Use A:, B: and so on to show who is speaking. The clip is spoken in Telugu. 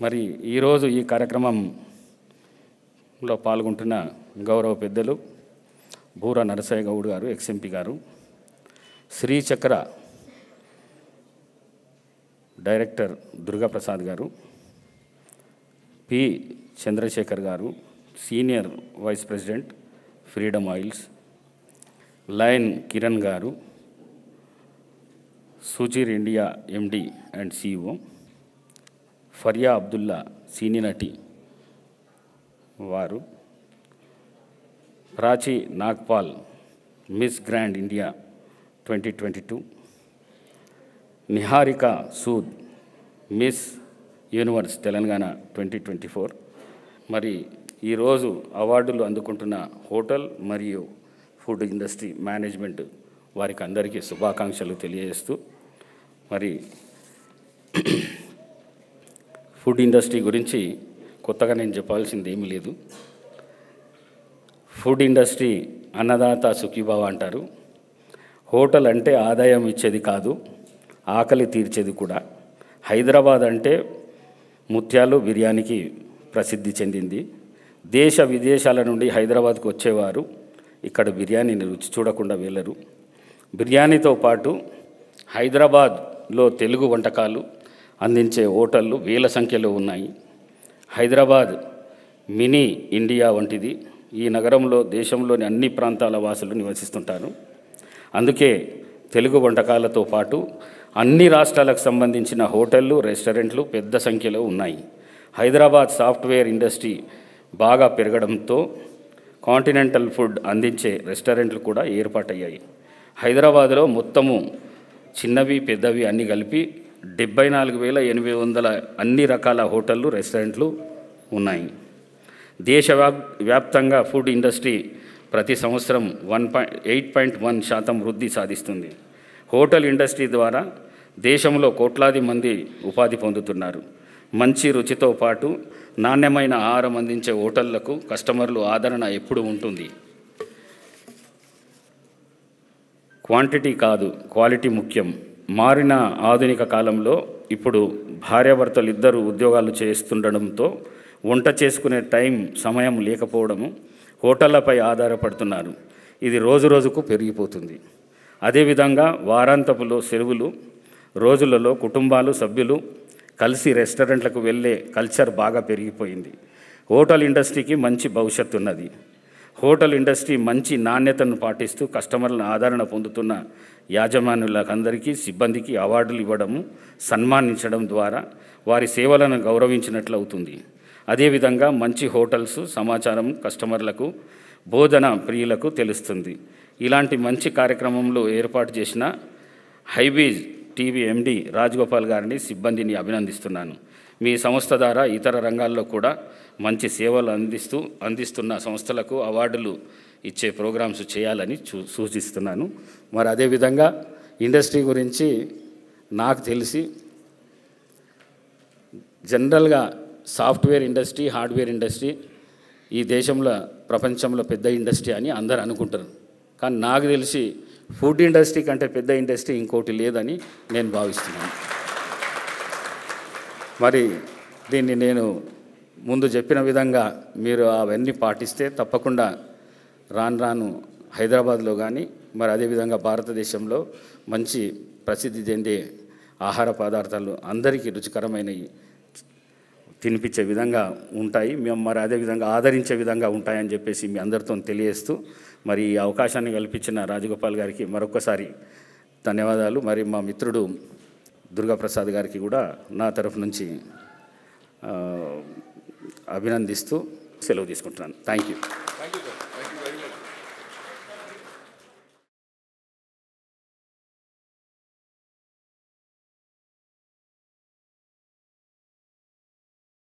A: మరి ఈరోజు ఈ కార్యక్రమంలో పాల్గొంటున్న గౌరవ పెద్దలు బూర నరసయ్య గౌడ్ గారు ఎక్స్ఎంపీ గారు శ్రీచక్ర డైరెక్టర్ దుర్గాప్రసాద్ గారు పి చంద్రశేఖర్ గారు senior vice president Freedom Oils Lion Kiran గారు Suchir India MD and CEO Fariya Abdullah senior నటి వారు Prachi Nagpal Miss Grand India twenty twenty two Niharika Sood Miss Universe Telangana twenty twenty four మరి ఈరోజు అవార్డులు అందుకుంటున్న హోటల్ మరియు ఫుడ్ ఇండస్ట్రీ మేనేజ్మెంట్ వారికి అందరికీ శుభాకాంక్షలు తెలియజేస్తూ మరి ఫుడ్ ఇండస్ట్రీ గురించి కొత్తగా నేను చెప్పాల్సింది ఏమీ లేదు ఫుడ్ ఇండస్ట్రీ అన్నదాత సుఖీభావ అంటారు హోటల్ అంటే ఆదాయం ఇచ్చేది కాదు ఆకలి తీర్చేది కూడా హైదరాబాద్ అంటే ముత్యాలు బిర్యానీకి ప్రసిద్ధి చెందింది దేశ విదేశాల నుండి హైదరాబాద్కు వచ్చేవారు ఇక్కడ బిర్యానీని రుచి చూడకుండా వెళ్ళరు బిర్యానీతో పాటు హైదరాబాద్లో తెలుగు వంటకాలు అందించే హోటళ్ళు వేల సంఖ్యలో ఉన్నాయి హైదరాబాద్ మినీ ఇండియా వంటిది ఈ నగరంలో దేశంలోని అన్ని ప్రాంతాల వాసులు నివసిస్తుంటారు అందుకే తెలుగు వంటకాలతో పాటు అన్ని రాష్ట్రాలకు సంబంధించిన హోటళ్ళు రెస్టారెంట్లు పెద్ద సంఖ్యలో ఉన్నాయి హైదరాబాద్ సాఫ్ట్వేర్ ఇండస్ట్రీ బాగా పెరగడంతో కాంటినెంటల్ ఫుడ్ అందించే రెస్టారెంట్లు కూడా ఏర్పాటయ్యాయి హైదరాబాద్లో మొత్తము చిన్నవి పెద్దవి అన్నీ కలిపి డెబ్బై నాలుగు వేల ఎనిమిది వందల అన్ని రకాల హోటళ్ళు రెస్టారెంట్లు ఉన్నాయి దేశ వ్యాప్ వ్యాప్తంగా ఫుడ్ ఇండస్ట్రీ ప్రతి సంవత్సరం one point eight point one శాతం వృద్ధి సాధిస్తుంది హోటల్ ఇండస్ట్రీ ద్వారా దేశంలో కోట్లాది మంది ఉపాధి పొందుతున్నారు మంచి రుచితో పాటు నాణ్యమైన ఆహారం అందించే హోటళ్లకు కస్టమర్లు ఆదరణ ఎప్పుడు ఉంటుంది క్వాంటిటీ కాదు క్వాలిటీ ముఖ్యం మారిన ఆధునిక కాలంలో ఇప్పుడు భార్యాభర్తలు ఇద్దరు ఉద్యోగాలు చేస్తుండడంతో వంట చేసుకునే టైం సమయం లేకపోవడము హోటళ్లపై ఆధారపడుతున్నారు ఇది రోజు రోజుకు పెరిగిపోతుంది అదేవిధంగా వారాంతపులో సెలవులు రోజులలో కుటుంబాలు సభ్యులు కలిసి రెస్టారెంట్లకు వెళ్ళే కల్చర్ బాగా పెరిగిపోయింది హోటల్ ఇండస్ట్రీకి మంచి భవిష్యత్తు ఉన్నది హోటల్ ఇండస్ట్రీ మంచి నాణ్యతను పాటిస్తూ కస్టమర్ల ఆదరణ పొందుతున్న యాజమాన్యులకందరికీ సిబ్బందికి అవార్డులు ఇవ్వడము సన్మానించడం ద్వారా వారి సేవలను గౌరవించినట్లు అవుతుంది అదేవిధంగా మంచి హోటల్స్ సమాచారం కస్టమర్లకు బోధన ప్రియులకు తెలుస్తుంది ఇలాంటి మంచి కార్యక్రమంలో ఏర్పాటు చేసిన హైబీజ్ టీవీ ఎండి రాజగోపాల్ గారిని సిబ్బందిని అభినందిస్తున్నాను మీ సంస్థ ద్వారా ఇతర రంగాల్లో కూడా మంచి సేవలు అందిస్తూ అందిస్తున్న సంస్థలకు అవార్డులు ఇచ్చే ప్రోగ్రామ్స్ చేయాలని చూ సూచిస్తున్నాను మరి అదేవిధంగా ఇండస్ట్రీ గురించి నాకు తెలిసి జనరల్గా సాఫ్ట్వేర్ ఇండస్ట్రీ హార్డ్వేర్ ఇండస్ట్రీ ఈ దేశంలో ప్రపంచంలో పెద్ద ఇండస్ట్రీ అని అందరు అనుకుంటారు కానీ నాకు తెలిసి ఫుడ్ ఇండస్ట్రీ కంటే పెద్ద ఇండస్ట్రీ ఇంకోటి లేదని నేను భావిస్తున్నాను మరి దీన్ని నేను ముందు చెప్పిన విధంగా మీరు అవన్నీ పాటిస్తే తప్పకుండా రాను రాను హైదరాబాద్లో కానీ మరి అదేవిధంగా భారతదేశంలో మంచి ప్రసిద్ధి చెందే ఆహార పదార్థాలు అందరికీ రుచికరమైనవి తినిపించే విధంగా ఉంటాయి మేము మరి అదేవిధంగా ఆదరించే విధంగా ఉంటాయని చెప్పేసి మీ అందరితో తెలియజేస్తూ మరి ఈ అవకాశాన్ని కల్పించిన రాజగోపాల్ గారికి మరొకసారి ధన్యవాదాలు మరి మా మిత్రుడు దుర్గాప్రసాద్ గారికి కూడా నా తరఫు నుంచి ఆ, అభినందిస్తూ సెలవు తీసుకుంటున్నాను థ్యాంక్ యూ